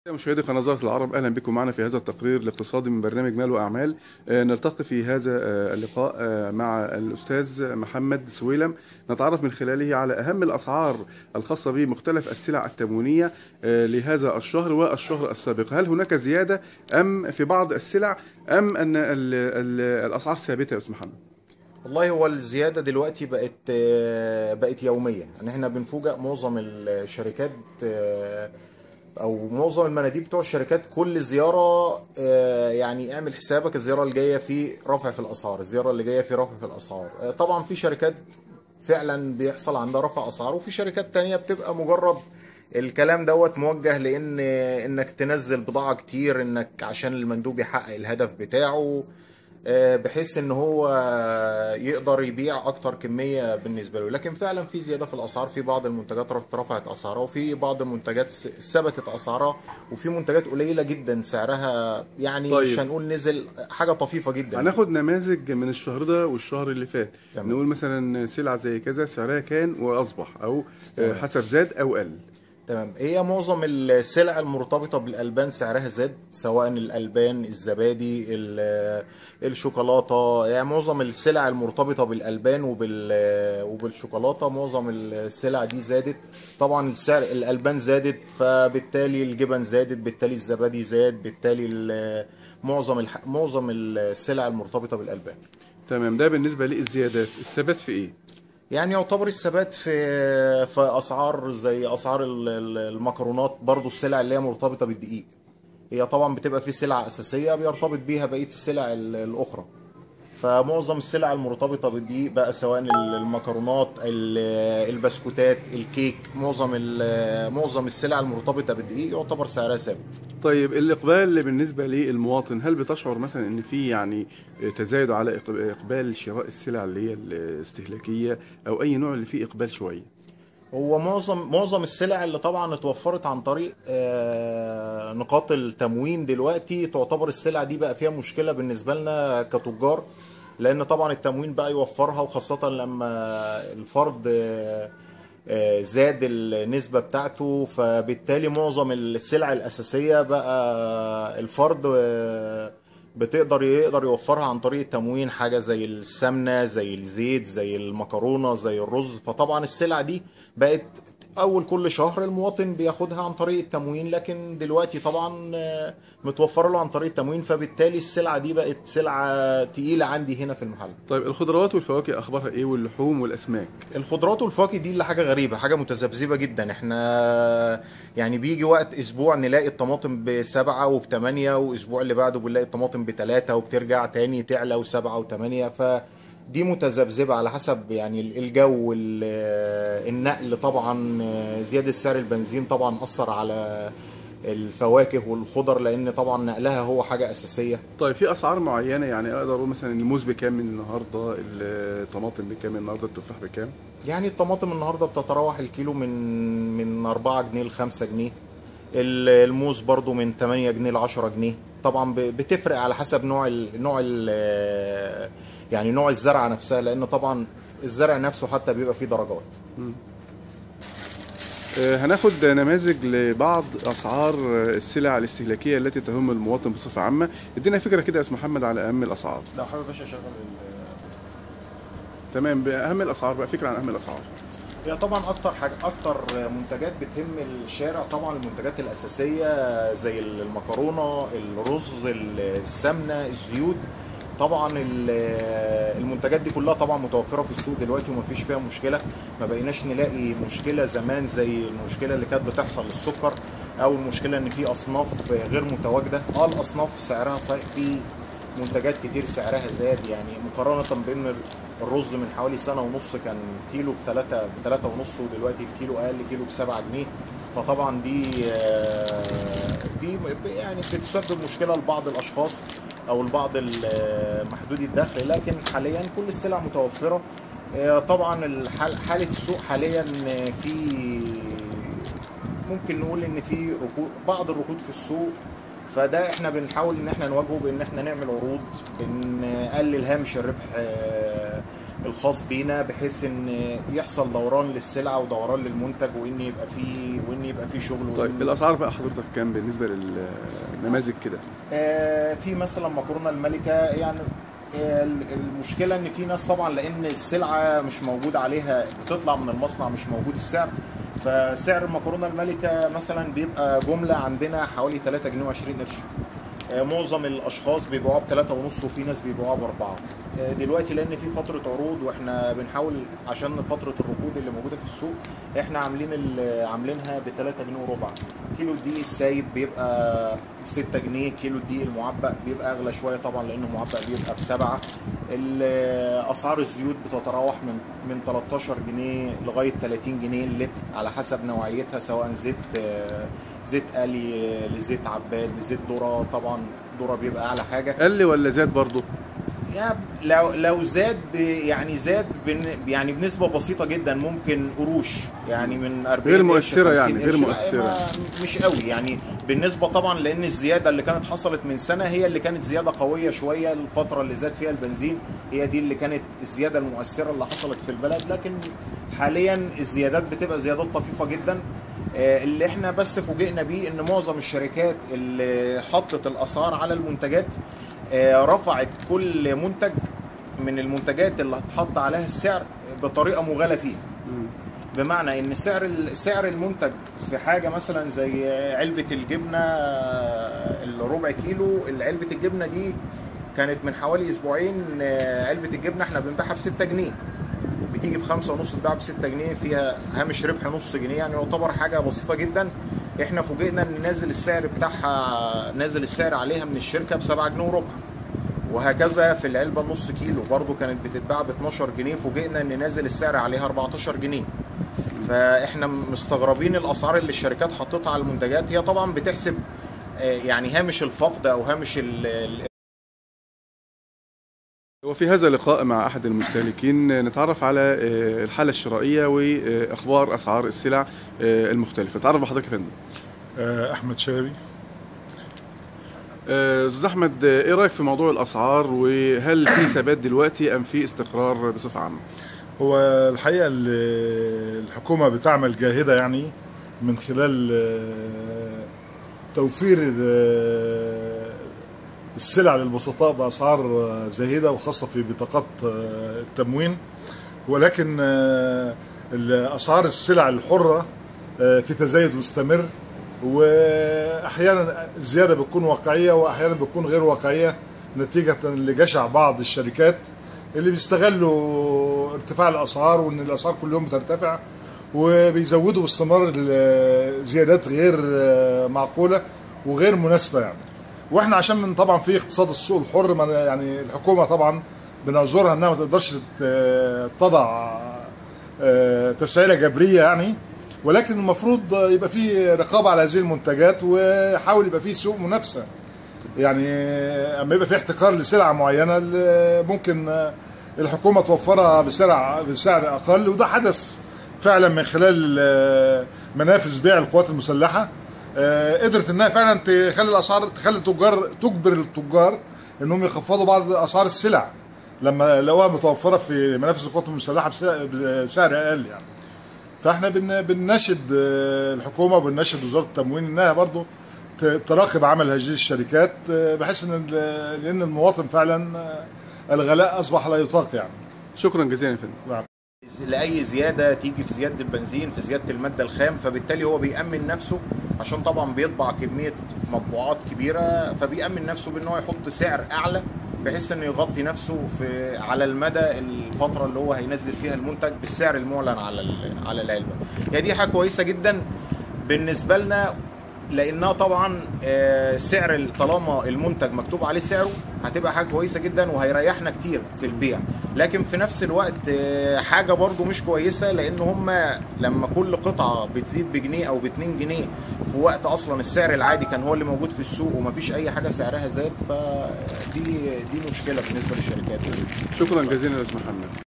مشاهدي قناة زهرة العرب أهلا بكم معنا في هذا التقرير الاقتصادي من برنامج مال وأعمال آه، نلتقي في هذا آه، اللقاء آه، مع الأستاذ محمد سويلم نتعرف من خلاله على أهم الأسعار الخاصة بمختلف السلع التموينية آه، لهذا الشهر والشهر السابق هل هناك زيادة أم في بعض السلع أم أن ال- ال- الأسعار ثابتة يا أستاذ محمد والله هو الزيادة دلوقتي بقت آه، بقت يومية يعني احنا بنفوجئ معظم الشركات آه، او معظم المناديب بتوع الشركات كل زيارة آه، يعني اعمل حسابك الزيارة اللي جاية في رفع في الاسعار الزيارة اللي جاية في رفع في الاسعار آه، طبعا في شركات فعلا بيحصل عندها رفع اسعار وفي شركات تانية بتبقى مجرد الكلام دوت موجه لان انك تنزل بضاعة كتير انك عشان المندوب يحقق الهدف بتاعه آه، بحيث ان هو يقدر يبيع اكتر كميه بالنسبه له لكن فعلا في زياده في الاسعار في بعض المنتجات رف- رفعت اسعارها وفي بعض المنتجات س- ثبتت اسعارها وفي منتجات قليله جدا سعرها يعني طيب. مش هنقول نزل حاجه طفيفه جدا هناخد نماذج من الشهر ده والشهر اللي فات تمام. نقول مثلا سلعة زي كذا سعرها كان وأصبح أو آه، تمام. حسب زاد أو قل تمام هي معظم السلع المرتبطة بالألبان سعرها زاد سواء الألبان الزبادي ال- الشوكولاتة يعني معظم السلع المرتبطة بالألبان وبال وبالشوكولاتة معظم السلع دي زادت طبعا السعر الألبان زادت فبالتالي الجبن زادت بالتالي الزبادي زاد بالتالي ال- معظم الح... معظم السلع المرتبطة بالألبان تمام ده بالنسبة للزيادات الثبات في إيه؟ يعني يعتبر الثبات في في اسعار زي اسعار ال- ال- المكرونات برضو السلع اللي هي مرتبطه بالدقيق هي طبعا بتبقى في سلع اساسيه بيرتبط بيها بقيه السلع ال- الاخرى فمعظم السلع المرتبطه بالدقيق بقى سواء ال- المكرونات ال- البسكوتات الكيك معظم ال- معظم السلع المرتبطه بالدقيق يعتبر سعرها ثابت طيب الإقبال بالنسبة للمواطن هل بتشعر مثلا إن في يعني تزايد على إق- إقبال شراء السلع اللي هي الاستهلاكية أو أي نوع اللي فيه إقبال شوية؟ هو معظم معظم السلع اللي طبعا اتوفرت عن طريق آه، نقاط التموين دلوقتي تعتبر السلع دي بقى فيها مشكله بالنسبه لنا كتجار لان طبعا التموين بقى يوفرها وخاصه لما الفرد آه، آه، زاد النسبه بتاعته فبالتالي معظم السلع الاساسيه بقى الفرد آه، بتقدر يقدر يوفرها عن طريق التموين حاجه زي السمنه زي الزيت زي المكرونه زي الرز فطبعا السلع دي بقت اول كل شهر المواطن بياخدها عن طريق التموين لكن دلوقتي طبعا آه، متوفر له عن طريق التموين فبالتالي السلعه دي بقت سلعه تقيله عندي هنا في المحل طيب الخضروات والفواكه أخبارها إيه واللحوم والأسماك؟ الخضروات والفواكه دي اللي حاجه غريبه حاجه متذبذبه جدا احنا يعني بيجي وقت اسبوع نلاقي الطماطم بسبعة وبثمانية واسبوع اللي بعده بنلاقي الطماطم بثلاثة وبترجع تاني تعلى وسبعة وثمانية فدي متذبذبه على حسب يعني الجو ال- النقل طبعا زياده سعر البنزين طبعا اثر على الفواكه والخضر لان طبعا نقلها هو حاجه اساسيه طيب في أسعار معينة يعني أقدر أقول مثلا الموز بكام من النهاردة الطماطم بكام النهاردة التفاح بكام؟ يعني الطماطم النهارده بتتراوح الكيلو من من 4 جنيه ل 5 جنيه ال- الموز برضو من 8 جنيه ل 10 جنيه طبعا ب- بتفرق على حسب نوع ال نوع ال يعني نوع الزرعه نفسها لان طبعا الزرع نفسه حتى بيبقى فيه درجات آه، هناخد نماذج لبعض اسعار آه، السلع الاستهلاكيه التي تهم المواطن بصفه عامه ادينا فكره كده يا استاذ محمد على اهم الاسعار لو حابب يا باشا اشغل تمام باهم الاسعار بقى فكره عن اهم الاسعار هي طبعا اكتر حاجه اكتر منتجات بتهم الشارع طبعا المنتجات الاساسيه زي المكرونه الرز السمنه الزيوت طبعا ال- المنتجات دي كلها طبعا متوفره في السوق دلوقتي ومفيش فيها مشكله ما بقيناش نلاقي مشكله زمان زي المشكله اللي كانت بتحصل للسكر او المشكله ان في اصناف غير متواجده اه الاصناف سعرها صحيح في منتجات كتير سعرها زاد يعني مقارنة بين الرز من حوالي سنة ونص كان كيلو بتلاتة بتلاتة ونص ودلوقتي الكيلو أقل كيلو بسبعة جنيه فطبعا دي آه، دي يعني بتسبب مشكلة لبعض الأشخاص أو لبعض ال- محدودي الدخل لكن حاليا كل السلع متوفرة آه، طبعا الحال- حالة السوق حاليا في ممكن نقول ان في ركود بعض الركود في السوق فده احنا بنحاول ان احنا نواجهه بان احنا نعمل عروض بنقلل هامش الربح آه، الخاص بينا بحيث ان يحصل دوران للسلعه ودوران للمنتج وان يبقى فيه وان يبقى فيه شغل طيب وإن- الاسعار بقى حضرتك كام بالنسبه للنماذج كده آه، في مثلا مكرونه الملكه يعني آه، المشكله ان في ناس طبعا لان السلعه مش موجود عليها بتطلع من المصنع مش موجود السعر فسعر المكرونه الملكه مثلا بيبقى جمله عندنا حوالي 3 جنيه و20 قرش آه، معظم الاشخاص بيبيعوها ب 3 ونص وفي ناس بيبيعوها ب 4 دلوقتي لان في فتره عروض واحنا بنحاول عشان فتره الركود اللي موجوده في السوق احنا عاملين ال- عاملينها ب 3 جنيه وربع كيلو الدقيق السايب بيبقى ب 6 جنيه كيلو الدقيق المعبأ بيبقى اغلى شويه طبعا لانه معبأ بيبقى بسبعه ال- اسعار الزيوت بتتراوح من من 13 جنيه لغايه 30 جنيه اللتر على حسب نوعيتها سواء زيت آه، زيت قلي لزيت عباد لزيت ذره طبعا ذره بيبقى اعلى حاجه قل ولا زاد برضه يا لو لو زاد ب- يعني زاد بن- يعني بنسبه بسيطه جدا ممكن قروش يعني من 40 غير قرش، مؤثرة 50 يعني، غير قرش. لا، مؤثرة. ما- مش قوي يعني بالنسبه طبعا لان الزياده اللي كانت حصلت من سنه هي اللي كانت زياده قويه شويه الفتره اللي زاد فيها البنزين هي دي اللي كانت الزياده المؤثره اللي حصلت في البلد لكن حاليا الزيادات بتبقى زيادات طفيفه جدا آه، اللي احنا بس فوجئنا بيه ان معظم الشركات اللي حطت الاسعار على المنتجات آه، رفعت كل منتج من المنتجات اللي هتحط عليها السعر بطريقه مغالى فيها بمعنى ان سعر ال- سعر المنتج في حاجه مثلا زي علبه الجبنه آه، الربع كيلو علبه الجبنه دي كانت من حوالي اسبوعين آه، علبه الجبنه احنا بنبيعها ب 6 جنيه بتيجي بخمسة ونص تتباع ب 6 جنيه فيها هامش ربح نص جنيه يعني يعتبر حاجه بسيطه جدا احنا فوجئنا ان نازل السعر بتاعها نازل السعر عليها من الشركه ب 7 جنيه وربع وهكذا في العلبه النص كيلو برضو كانت بتتباع ب 12 جنيه فوجئنا ان نازل السعر عليها 14 جنيه فاحنا مستغربين الاسعار اللي الشركات حطتها على المنتجات هي طبعا بتحسب آه، يعني هامش الفقد او هامش ال- ال- وفي هذا اللقاء مع احد المستهلكين نتعرف على آه، الحاله الشرائيه واخبار اسعار السلع آه، المختلفه تعرف بحضرتك يا فندم آه، احمد شلبي آه، استاذ احمد آه، ايه رايك في موضوع الاسعار وهل في ثبات دلوقتي ام في استقرار بصفه عامه هو الحقيقه ال- الحكومه بتعمل جاهده يعني من خلال آه، توفير آه، السلع للبسطاء باسعار آه، زاهده وخاصه في بطاقات آه، التموين ولكن آه، اسعار السلع الحره آه، في تزايد مستمر واحيانا الزياده بتكون واقعيه واحيانا بتكون غير واقعيه نتيجه لجشع بعض الشركات اللي بيستغلوا ارتفاع الاسعار وان الاسعار كل يوم بترتفع وبيزودوا باستمرار ال- زيادات غير آه، معقوله وغير مناسبه يعني واحنا عشان من طبعا في اقتصاد السوق الحر ما يعني الحكومه طبعا بنعذرها انها ما تقدرش ت- تضع آه، تسعيره جبريه يعني ولكن المفروض يبقى في رقابه على هذه المنتجات ويحاول يبقى في سوق منافسه يعني اما يبقى في احتكار لسلعه معينه ال- ممكن الحكومه توفرها بسعر بسعر اقل وده حدث فعلا من خلال آه، منافذ بيع القوات المسلحه آه، قدرت انها فعلا تخلي الاسعار تخلي التجار تجبر التجار انهم يخفضوا بعض اسعار السلع لما لقوها متوفره في منافذ القوات المسلحه بسعر بسعر اقل يعني فاحنا بن بنناشد آه، الحكومه وبنناشد وزاره التموين انها برضو ت- تراقب عمل هذه الشركات آه، بحيث ان ال- لان المواطن فعلا آه، الغلاء اصبح لا يطاق يعني شكرا جزيلا يا فندم لاي زياده تيجي في زياده البنزين في زياده الماده الخام فبالتالي هو بيامن نفسه عشان طبعا بيطبع كميه مطبوعات كبيره فبيامن نفسه بان هو يحط سعر اعلى بحيث انه يغطي نفسه في على المدى الفتره اللي هو هينزل فيها المنتج بالسعر المعلن على ال- على العلبه هي دي حاجه كويسه جدا بالنسبه لنا لانها طبعا آه، سعر ال- طالما المنتج مكتوب عليه سعره هتبقى حاجه كويسه جدا وهيريحنا كتير في البيع لكن في نفس الوقت آه، حاجه برضو مش كويسه لان هم لما كل قطعه بتزيد بجنيه او باتنين جنيه في وقت اصلا السعر العادي كان هو اللي موجود في السوق ومفيش اي حاجه سعرها زاد فدي دي مشكله بالنسبه للشركات شكرا جزيلا يا استاذ محمد